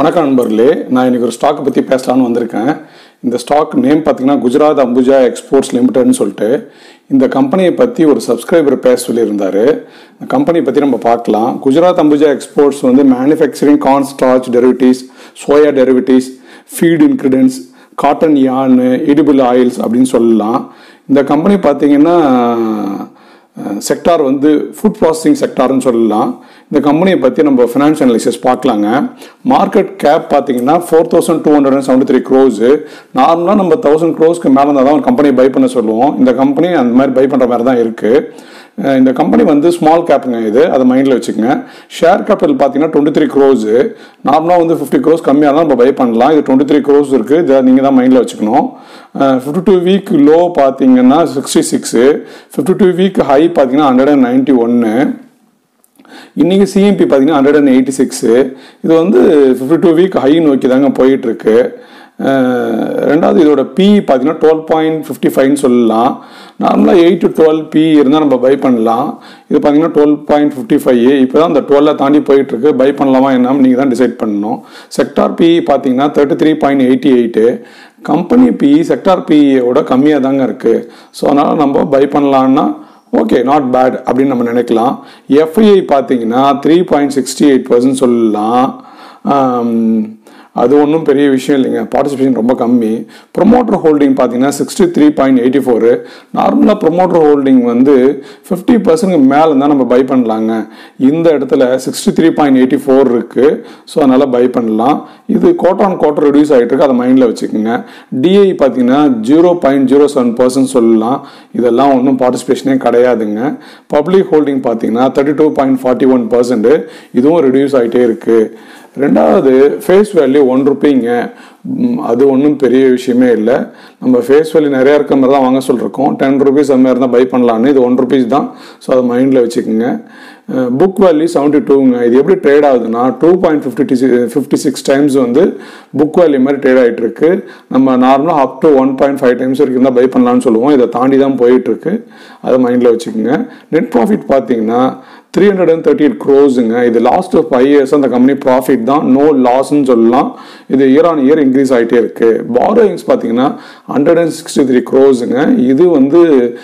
வணக்கம் நண்பர்களே நான் இன்னைக்கு ஒரு ஸ்டாக்கை பற்றி பேசலாம்னு வந்திருக்கேன் இந்த ஸ்டாக் நேம் பார்த்தீங்கன்னா குஜராத் அம்புஜா எக்ஸ்போர்ட்ஸ் லிமிடெட்னு சொல்லிட்டு இந்த கம்பெனியை பற்றி ஒரு சப்ஸ்கிரைபர் பேச சொல்லியிருந்தார் இந்த கம்பெனியை பற்றி நம்ம பார்க்கலாம் குஜராத் அம்புஜா எக்ஸ்போர்ட்ஸ் வந்து manufacturing corn starch derivatives soya derivatives feed ingredients cotton yarn edible oils அப்படின்னு சொல்லலாம் இந்த கம்பெனி பார்த்தீங்கன்னா செக்டார் வந்து ஃபுட் ப்ராசஸிங் செக்டார்னு சொல்லலாம் இந்த கம்பெனியை பற்றி நம்ம ஃபினான்ஸ் அனாலிசிஸ் பார்க்கலாங்க மார்க்கெட் கேப் பார்த்தீங்கன்னா four thousand two hundred and seventy three crores நார்மலாக நம்ம தௌசண்ட் க்ரோஸ்க்கு மேலே இருந்தால் தான் ஒரு கம்பெனி பை பண்ண சொல்லுவோம் இந்த கம்பெனி அந்த மாதிரி பை பண்ணுற மாதிரி தான் இருக்குது அஹ் இந்த கம்பெனி வந்து ஸ்மால் கேப்புங்க இது அதை மைண்டில் வச்சுக்கோங்க ஷேர் கேபிட்டல் பார்த்தீங்கன்னா டுவெண்ட்டி த்ரீ க்ரோஸ் நார்மலாக வந்து ஃபிஃப்டி க்ரோஸ் கம்மியாக தான் நம்ம பை பண்ணலாம் இது டுவெண்ட்டி த்ரீ க்ரோஸ் இருக்குது இதை நீங்கள் தான் மைண்டில் வச்சுக்கணும் ஃபிஃப்டி டூ வீக் லோ பார்த்தீங்கன்னா sixty six fifty two week high பார்த்தீங்கன்னா ஹண்ட்ரட் அண்ட் நைன்ட்டி ஒன்று இன்னைக்கு சிஎம்பி பார்த்தீங்கன்னா ஹண்ட்ரட் அண்ட் எயிட்டி சிக்ஸு இது வந்து ஃபிஃப்டி டூ வீக் ஹை நோக்கி தாங்க போயிட்டு இருக்கு அஹ் ரெண்டாவது இதோட பி பார்த்தீங்கன்னா டுவெல் பாயிண்ட் ஃபிஃப்டி ஃபைவ்னு சொல்லலாம் நார்மலாக எயிட் டு டுவெல் பி இருந்தால் நம்ம பை பண்ணலாம் இது பார்த்தீங்கன்னா டுவெல் பாயிண்ட் ஃபிஃப்டி ஃபைவ் இப்போ தான் அந்த டுவெல்லை தாண்டி போயிட்டு இருக்கு பை பண்ணலாமா என்ன நீங்கள் தான் டிசைட் பண்ணணும் செக்டார் பி பார்த்தீங்கன்னா thirty three point eighty eight company P sector பியோட கம்மியாக தாங்க இருக்குது ஸோ அதனால் நம்ம பை பண்ணலான்னா ஓகே நாட் பேட் அப்படின்னு நம்ம நினைக்கலாம் எஃப்ஐஐ பார்த்தீங்கன்னா three point sixty eight percent சொல்லலாம் ஆம், அது ஒன்றும் பெரிய விஷயம் இல்லைங்க பார்ட்டிசிபேஷன் ரொம்ப கம்மி ப்ரொமோட்டர் ஹோல்டிங் பார்த்தீங்கன்னா sixty three point eighty four நார்மலாக ப்ரொமோட்டர் ஹோல்டிங் வந்து ஃபிஃப்டி பர்சன்ட் மேலே இருந்தால் நம்ம பை பண்ணலாங்க இந்த இடத்துல சிக்ஸ்டி த்ரீ பாயிண்ட் எயிட்டி ஃபோர் இருக்குது ஸோ அதனால் பை பண்ணலாம் இது கோட் ஆன் கோட்டர் ரெடியூஸ் ஆகிட்டு இருக்கு அதை மைண்டில் வச்சுக்கோங்க டிஐ பார்த்தீங்கன்னா zero point zero seven percent சொல்லலாம் இதெல்லாம் ஒன்றும் பார்ட்டிசிபேஷனே கிடையாதுங்க பப்ளிக் ஹோல்டிங் பார்த்தீங்கன்னா thirty two point forty one percent இதுவும் ரெடியூஸ் ஆகிட்டே இருக்குது ரெண்டாவது ஃபேஸ் வேல்யூ ஒன் ருபீங்க ம், அது ஒன்றும் பெரிய விஷயமே இல்லை நம்ம ஃபேஸ் வேல்யூ நிறையா இருக்க மாதிரி தான் வாங்க சொல்லிருக்கோம் டென் ருபீஸ் அந்த மாதிரி இருந்தால் பை பண்ணலான்னு இது ஒன் ருபீஸ் தான் ஸோ அதை மைண்டில் வச்சுக்கோங்க புக் வேல்யூ செவன்ட்டி டூங்க இது எப்படி ட்ரேட் ஆகுதுன்னா two point fifty fifty six times வந்து புக் வேல்யூ மாதிரி ட்ரேட் ஆகிட்டு இருக்கு நம்ம நார்மலாக up to one point five times வரைக்கும் தான் பை பண்ணலாம்னு சொல்லுவோம் இதை தாண்டி தான் போயிட்டு இருக்கு அதை மைண்டில் வச்சுக்கோங்க நெட் ப்ராஃபிட் பார்த்தீங்கன்னா three hundred and thirty eight க்ரோஸுங்க இது லாஸ்ட் ஃபைவ் இயர்ஸ் அந்த கம்பெனி ப்ராஃபிட் தான் நோ லாஸ்ன்னு சொல்லலாம் இது இயர் ஆன் இயர் இன்க்ரீஸ் ஆகிட்டே இருக்கு பாரோயிங்ஸ் பார்த்தீங்கன்னா ஹண்ட்ரட் அண்ட் சிக்ஸ்டி த்ரீ க்ரோஸுங்க இது வந்து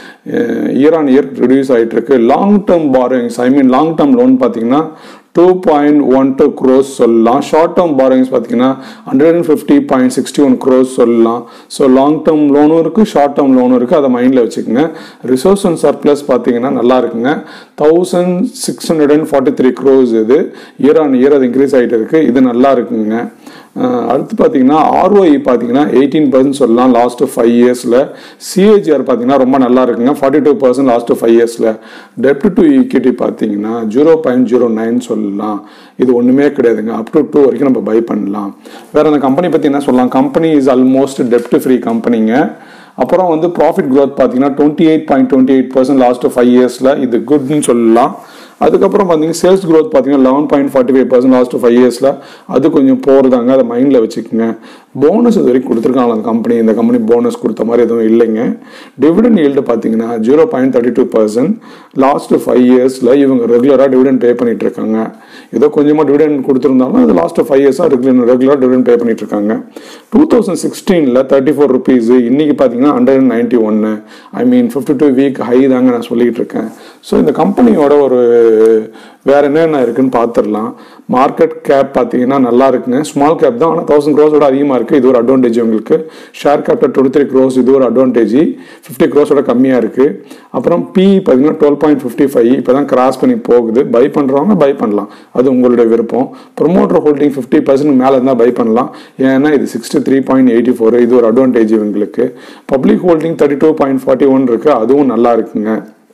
இயர் ஆன் இயர் ரிடியூஸ் ஆகிட்டு இருக்கு long term borrowings I mean long term loan பார்த்தீங்கன்னா two point one two crores சொல்லலாம் ஷார்ட் டேர்ம் பாரோயிங்ஸ் பார்த்தீங்கன்னா hundred and fifty point sixty one crores சொல்லலாம் ஸோ லாங் டேர்ம் லோனும் இருக்குது ஷார்ட் டேர்ம் லோனும் இருக்குது அதை மைண்டில் வச்சுக்கோங்க ரிசோர்ஸ் அண்ட் சர்ப்ளஸ் பார்த்தீங்கன்னா நல்லா இருக்குங்க thousand six hundred and forty three crores இது இயர் ஆன் இயர் அது இன்க்ரீஸ் ஆகிட்டு இருக்கு இது நல்லா இருக்குங்க அஹ் அடுத்து பார்த்தீங்கன்னா ஆர்ஓஇ பார்த்தீங்கன்னா எயிட்டீன் பர்சன்ட் சொல்லலாம் லாஸ்ட் ஃபைவ் இயர்ஸில் சிஏஜிஆர் பார்த்தீங்கன்னா ரொம்ப நல்லா இருக்குங்க forty two percent last five இயர்ஸில் டெப்ட் டு ஈக்விட்டி பார்த்தீங்கன்னா ஜீரோ பாயிண்ட் ஜீரோ நைன் சொல்லலாம் இது ஒன்றுமே கிடையாதுங்க அப் டு டூ வரைக்கும் நம்ம பை பண்ணலாம் வேற அந்த கம்பெனி பற்றி என்ன சொல்லலாம் கம்பெனி இஸ் ஆல்மோஸ்ட் டெப்ட் ஃப்ரீ கம்பெனிங்க அப்புறம் வந்து ப்ராஃபிட் growth பார்த்தீங்கன்னா twenty eight point twenty eight percent last five இயர்ஸில் இது குட்னு சொல்லலாம் அதுக்கப்புறம் பார்த்தீங்கன்னா சேல்ஸ் growth பார்த்தீங்கன்னா eleven point forty five percent last five இயர்ஸில் அது கொஞ்சம் போகிறதாங்க அதை மைண்டில் வச்சுக்கோங்க போனஸ் இது வரைக்கும் கொடுத்துருக்காங்க அந்த கம்பெனி இந்த கம்பெனி போனஸ் கொடுத்த மாதிரி எதுவும் இல்லைங்க டிவிடெண்ட் yield பார்த்தீங்கன்னா zero point thirty two percent last five இயர்ஸில் இவங்க ரெகுலராக டிவிடெண்ட் பே பண்ணிட்டு இருக்காங்க ஏதோ கொஞ்சமாக டிவிடெண்ட் கொடுத்துருந்தாலும் அது லாஸ்ட் ஃபைவ் இயர்ஸாக ரெகுலர் ரெகுலராக டிவிடெண்ட் பே பண்ணிட்டு இருக்காங்க டூ தௌசண்ட் சிக்ஸ்டீனில் தேர்ட்டி ஃபோர் ருபீஸ் இன்னைக்கு பார்த்தீங்கன்னா ஹண்ட்ரட் அண்ட் நைன்ட்டி ஒன்று I mean fifty two week high தாங்க நான் சொல்லிட்டு இருக்கேன் ஸோ இந்த கம்பெனியோட ஒரு வேற என்னென்ன இருக்குன்னு பார்த்துடலாம் மார்க்கெட் கேப் பார்த்தீங்கன்னா நல்லா இருக்குங்க ஸ்மால் கேப் தான் ஆனால் தௌசண்ட் க்ரோஸோட அதிகமாக இருக்குது இது ஒரு அட்வான்டேஜ் உங்களுக்கு share capital twenty three crores இது ஒரு அட்வான்டேஜ் ஃபிஃப்டி க்ரோஸோட கம்மியாக இருக்குது அப்புறம் பி பார்த்தீங்கன்னா டுவெல் பாயிண்ட் ஃபிஃப்டி ஃபைவ் இப்போ தான் கிராஸ் பண்ணி போகுது பை பண்ணுறவங்க பை பண்ணலாம் அது உங்களுடைய விருப்பம் ப்ரொமோட்டர் ஹோல்டிங் ஃபிஃப்டி பர்சன்ட் மேலே இருந்தால் பை பண்ணலாம் ஏன்னா இது sixty three point eighty four இது ஒரு அட்வான்டேஜ் இவங்களுக்கு public holding thirty two point forty one இருக்குது அதுவும் நல்லா இருக்குங்க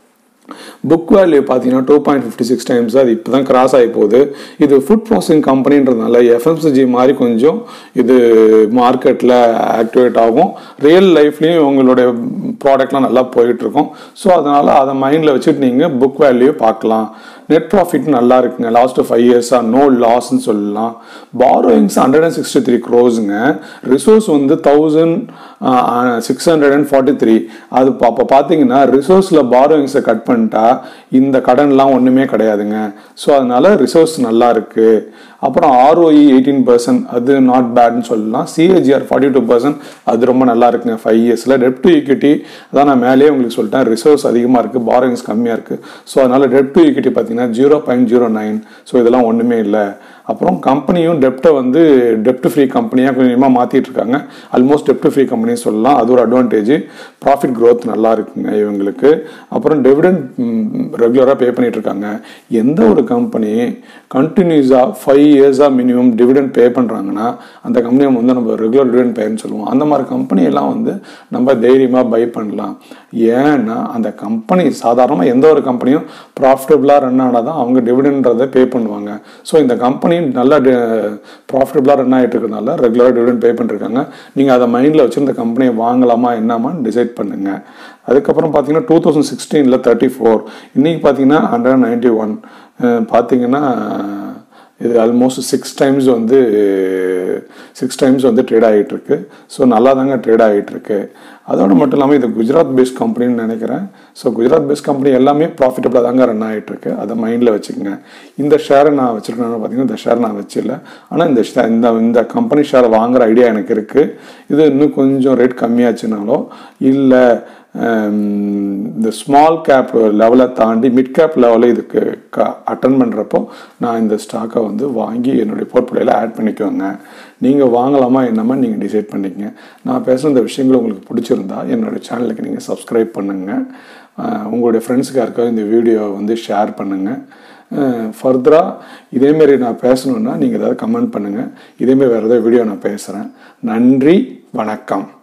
புக் வேல்யூ பார்த்தீங்கன்னா two point fifty six times அது இப்போ தான் கிராஸ் ஆகி போகுது இது ஃபுட் ப்ராசஸிங் கம்பெனின்றதுனால எஃப்எம்சிஜி மாதிரி கொஞ்சம் இது மார்க்கெட்டில் ஆக்டிவேட் ஆகும் ரியல் லைஃப்லேயும் உங்களுடைய ப்ராடக்ட்லாம் நல்லா போயிட்டு இருக்கும் ஸோ அதனால் அதை மைண்டில் வச்சுட்டு நீங்கள் புக் வேல்யூ பார்க்கலாம் நெட் ப்ராஃபிட் நல்லா இருக்குங்க லாஸ்ட் ஃபைவ் இயர்ஸாக நோ லாஸ்ன்னு சொல்லலாம் borrowings hundred and sixty three க்ரோஸுங்க ரிசோர்ஸ் வந்து thousand six hundred and forty three அது அப்போ பார்த்தீங்கன்னா ரிசோர்ஸில் பாரோயிங்ஸை கட் பண்ணிட்டா இந்த கடன்லாம் ஒன்றுமே கிடையாதுங்க ஸோ அதனால ரிசோர்ஸ் நல்லா இருக்கு அப்புறம் ஆர்ஓஇ எயிட்டீன் பர்சன்ட் அது நாட் பேட்னு சொல்லலாம் சிஏஜிஆர் ஃபார்ட்டி டூ பர்சன்ட் அது ரொம்ப நல்லா இருக்குங்க ஃபைவ் இயர்ஸில் டெப் டு ஈக்விட்டி அதான் நான் மேலேயே உங்களுக்கு சொல்லிட்டேன் ரிசர்வ்ஸ் அதிகமாக இருக்குது பாரோயிங்ஸ் கம்மியாக இருக்குது ஸோ அதனால் டெப் டு ஈக்விட்டி பார்த்தீங்கன்னா zero point zero nine so இதெல்லாம் ஒன்றுமே இல்லை அப்புறம் கம்பெனியும் டெப்டை வந்து டெப்ட் ஃப்ரீ கம்பெனியாக கொஞ்சமாக மாற்றிட்டு இருக்காங்க ஆல்மோஸ்ட் டெப்ட் ஃப்ரீ கம்பெனி சொல்லலாம் அது ஒரு அட்வான்டேஜ் ப்ராஃபிட் growth நல்லா இருக்குங்க இவங்களுக்கு அப்புறம் டிவிடெண்ட் ரெகுலராக பே பண்ணிட்டு இருக்காங்க எந்த ஒரு கம்பெனி கண்டினியூஸாக ஃபைவ் இயர்ஸாக மினிமம் டிவிடெண்ட் பே பண்ணுறாங்கன்னா அந்த கம்பெனியை வந்து நம்ம ரெகுலர் டிவிடெண்ட் பேன்னு சொல்லுவோம் அந்த மாதிரி கம்பெனி எல்லாம் வந்து நம்ம தைரியமாக பை பண்ணலாம் ஏன்னா அந்த கம்பெனி சாதாரணமாக எந்த ஒரு கம்பெனியும் ப்ராஃபிட்டபுளாக ரன் ஆனால் தான் அவங்க டிவிடெண்ட்றதை பே பண்ணுவாங்க ஸோ இந்த கம்பெனி நல்லா ப்ராஃபிட்டபுளாக ரன் ஆகிட்டு இருக்கிறதுனால ரெகுலராக டிவிடெண்ட் பே பண்ணிருக்காங்க நீங்கள் அதை மைண்டில் வச்சு இந்த கம்பெனியை வாங்கலாமா என்னமான்னு டிசைட் பண்ணுங்கள் அதுக்கப்புறம் பார்த்தீங்கன்னா டூ தௌசண்ட் சிக்ஸ்டீனில் தேர்ட்டி ஃபோர் இன்றைக்கி பார்த்தீங்கன்னா ஹண்ட்ரட் நைன்ட்டி ஒன் பார்த்தீங்கன்னா இது ஆல்மோஸ்ட் சிக்ஸ் டைம்ஸ் வந்து சிக்ஸ் டைம்ஸ் வந்து ட்ரேட் ஆகிட்டு இருக்கு ஸோ நல்லா தாங்க ட்ரேட் ஆகிட்டு இருக்கு அதோட மட்டும் இல்லாமல் இது குஜராத் பேஸ்ட் கம்பெனின்னு நினைக்கிறேன் ஸோ குஜராத் பேஸ்ட் கம்பெனி எல்லாமே ப்ராஃபிட்டபுளாக தாங்க ரன் ஆகிட்டு இருக்கு அதை மைண்டில் வச்சுக்கோங்க இந்த ஷேரை நான் வச்சிருக்கேன்னு பார்த்தீங்கன்னா இந்த ஷேர் நான் வச்சில்ல ஆனால் இந்த share- இந்த இந்த கம்பெனி ஷேரை வாங்குற ஐடியா எனக்கு இருக்குது இது இன்னும் கொஞ்சம் ரேட் கம்மியாச்சுனாலோ இல்லை இந்த ஸ்மால் கேப் லெவலை தாண்டி மிட் கேப் லெவலில் இதுக்கு க அட்டன் பண்ணுறப்போ நான் இந்த ஸ்டாக்கை வந்து வாங்கி என்னுடைய போர்ட்ஃபோலியோவில் ஆட் பண்ணிக்கோங்க நீங்கள் வாங்கலாமா என்னமா நீங்கள் டிசைட் பண்ணிக்கங்க நான் பேசுகிற இந்த விஷயங்கள் உங்களுக்கு பிடிச்சிருந்தா என்னுடைய சேனலுக்கு நீங்கள் சப்ஸ்கிரைப் பண்ணுங்கள் அஹ் உங்களுடைய ஃப்ரெண்ட்ஸுக்கு யாருக்காவது இந்த வீடியோவை வந்து ஷேர் பண்ணுங்கள் ஃபர்தராக இதேமாரி நான் பேசணுன்னா நீங்கள் ஏதாவது கமெண்ட் பண்ணுங்கள் இதேமாரி வேறு ஏதாவது வீடியோ நான் பேசுகிறேன் நன்றி வணக்கம்